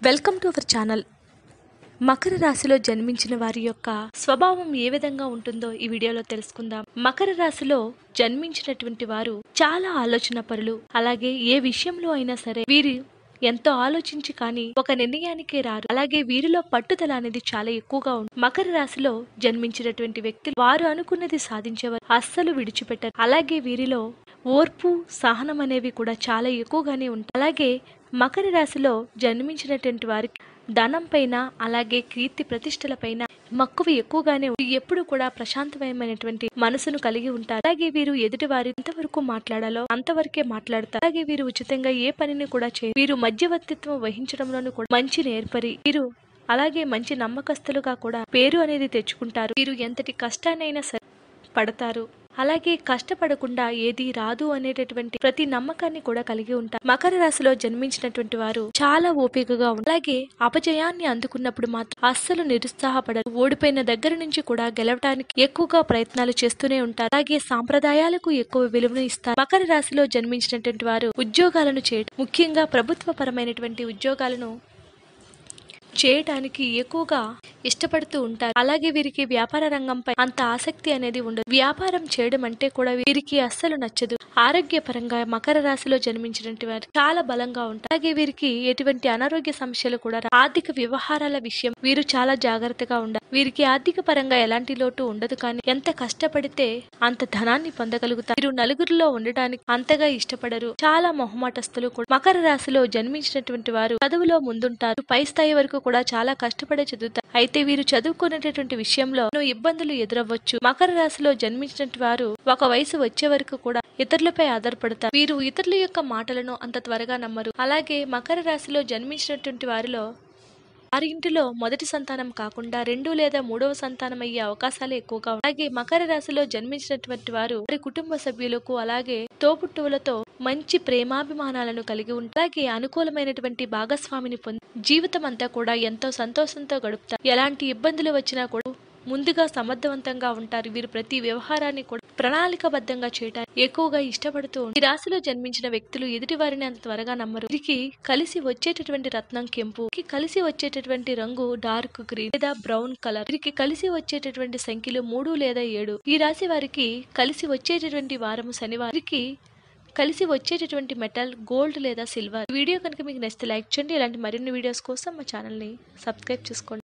Welcome to our channel మకర రాశిలో జన్మించిన వారి యొక్క స్వభావం ఏ విధంగా ఉంటుందో ఈ వీడియోలో తెలుసుకుందాం మకర రాశిలో జన్మించినటువంటి వారు చాలా ఆలోచన పరులు అలాగే ఏ విషయంలో అయినా సరే వీరు ఎంతో ఆలోచించి కానీ ఒక నిర్ణయానికి రారు అలాగే వీరిలో పట్టుదల అనేది చాలా ఎక్కువగా ఉంటుంది మకర రాశిలో జన్మించినటువంటి వ్యక్తులు వారు అనుకున్నది సాధించేవారు అస్సలు విడిచిపెట్టరు అలాగే వీరిలో ఓర్పు సహనం అనేవి కూడా చాలా ఎక్కువగానే ఉంటాయి అలాగే మకర రాశిలో జన్మించినటువంటి వారికి ధనం పైన అలాగే కీర్తి ప్రతిష్టల పైన మక్కువ ఎక్కువగానే ఉంది. ఎప్పుడు కూడా ప్రశాంతమైనటువంటి మనసును కలిగి ఉంటారు అలాగే వీరు ఎదుటి వారి ఎంతవరకు మాట్లాడాలో అంతవరకే మాట్లాడతారు అలాగే వీరు ఉచితంగా ఏ పనిని కూడా చేయరు వీరు మధ్యవర్తిత్వం వహించడంలోనూ కూడా మంచి నేర్పరి వీరు అలాగే మంచి నమ్మకస్తులుగా కూడా పేరు అనేది తెచ్చుకుంటారు వీరు ఎంతటి కష్టాన్నైనా సరే పడతారు అలాగే కష్టపడకుండా ఏది రాదు అనేటటువంటి ప్రతి నమ్మకాన్ని కూడా కలిగి ఉంటారు మకర రాశిలో జన్మించినటువంటి వారు చాలా ఓపికగా ఉంటారు అలాగే అపజయాన్ని అందుకున్నప్పుడు మాత్రం అస్సలు నిరుత్సాహపడరు ఓడిపోయిన దగ్గర నుంచి కూడా గెలవడానికి ఎక్కువగా ప్రయత్నాలు చేస్తూనే ఉంటారు అలాగే సాంప్రదాయాలకు ఎక్కువ విలువను ఇస్తారు మకర రాశిలో జన్మించినటువంటి వారు ఉద్యోగాలను చేయడం ముఖ్యంగా ప్రభుత్వ పరమైనటువంటి ఉద్యోగాలను చేయటానికి ఎక్కువగా ఇష్టపడుతూ ఉంటారు అలాగే వీరికి వ్యాపార రంగంపై అంత ఆసక్తి అనేది ఉండదు వ్యాపారం చేయడం అంటే కూడా వీరికి అస్సలు నచ్చదు ఆరోగ్యపరంగా మకర రాశిలో జన్మించినటువంటి వారు చాలా బలంగా ఉంటారు అలాగే వీరికి ఎటువంటి అనారోగ్య సమస్యలు కూడా రా- ఆర్థిక వ్యవహారాల విషయం వీరు చాలా జాగ్రత్తగా ఉండాలి వీరికి ఆర్థిక పరంగా ఎలాంటి లోటు ఉండదు కానీ ఎంత కష్టపడితే అంత ధనాన్ని పొందగలుగుతారు వీరు నలుగురిలో ఉండటానికి అంతగా ఇష్టపడరు చాలా మొహమాటస్తులు కూడా మకర రాశిలో జన్మించినటువంటి వారు చదువులో ముందుంటారు పై స్థాయి వరకు కూడా చాలా కష్టపడే చదువుతారు అయితే వీరు చదువుకునేటటువంటి విషయంలో ఎన్నో ఇబ్బందులు ఎదురవ్వచ్చు మకర రాశిలో జన్మించినటువంటి వారు ఒక వయసు వచ్చే వరకు కూడా ఇతరులపై ఆధారపడతారు వీరు ఇతరుల యొక్క మాటలను అంత త్వరగా నమ్మరు అలాగే మకర రాశిలో జన్మించినటువంటి వారిలో వారి ఇంటిలో మొదటి సంతానం కాకుండా రెండు లేదా మూడవ సంతానం అయ్యే అవకాశాలు ఎక్కువగా ఉన్నాయి. అలాగే మకర రాశిలో జన్మించినటువంటి వారు వారి కుటుంబ సభ్యులకు అలాగే తోబుట్టువులతో మంచి ప్రేమాభిమానాలను కలిగి ఉంటారు అలాగే అనుకూలమైనటువంటి భాగస్వామిని పొంది జీవితం అంతా కూడా ఎంతో సంతోషంతో గడుపుతారు ఎలాంటి ఇబ్బందులు వచ్చినా కూడా ముందుగా సమర్థవంతంగా ఉంటారు వీరు ప్రతి వ్యవహారాన్ని కూడా ప్రణాళికబద్ధంగా చేయడానికి ఎక్కువగా ఇష్టపడుతూ ఉంటారు. ఈ రాశిలో జన్మించిన వ్యక్తులు ఎదుటి వారిని అంత త్వరగా నమ్మరు వీరికి కలిసి వచ్చేటటువంటి రత్నం కెంపు వీరికి కలిసి వచ్చేటటువంటి రంగు డార్క్ గ్రీన్ లేదా బ్రౌన్ కలర్ వీరికి కలిసి వచ్చేటటువంటి సంఖ్యలు మూడు లేదా ఏడు ఈ రాశి వారికి కలిసి వచ్చేటటువంటి వారము శనివారం వీరికి కలిసి వచ్చేటటువంటి మెటల్ గోల్డ్ లేదా సిల్వర్ వీడియో కనుక మీకు నచ్చితే లైక్ చేయండి ఇలాంటి మరిన్ని వీడియోస్ కోసం మా ఛానల్ని సబ్స్క్రైబ్ చేసుకోండి